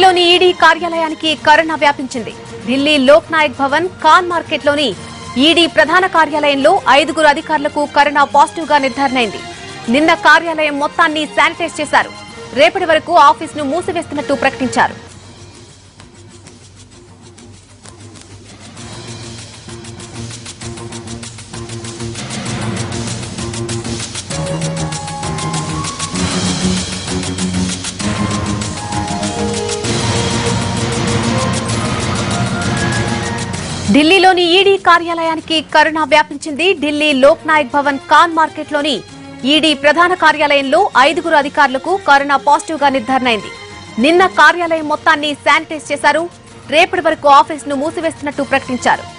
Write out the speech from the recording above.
ఢిల్లీలోని ఈడీ కార్యాలయానికి కరోనా వ్యాపించింది ఢిల్లీ లోక్ నాయక్ భవన్ ఖాన్ మార్కెట్లోని ఈడీ ప్రధాన కార్యాలయంలో ఐదుగురు అధికారులకు కరోనా పాజిటివ్ గా నిర్ధారణైంది నిన్న కార్యాలయం మొత్తాన్ని శానిటైజ్ చేశారు రేపటి వరకు ఆఫీస్ ను మూసివేస్తున్నట్టు ప్రకటించారు ఢిల్లీలోని ఈడీ కార్యాలయానికి కరోనా వ్యాపించింది ఢిల్లీ లోక్ నాయక్ భవన్ ఖాన్ మార్కెట్లోని ఈడీ ప్రధాన కార్యాలయంలో ఐదుగురు అధికారులకు కరోనా పాజిటివ్ గా నిర్ధారణైంది నిన్న కార్యాలయం మొత్తాన్ని శానిటైజ్ చేశారు రేపటి వరకు ఆఫీస్ ను మూసివేస్తున్నట్టు ప్రకటించారు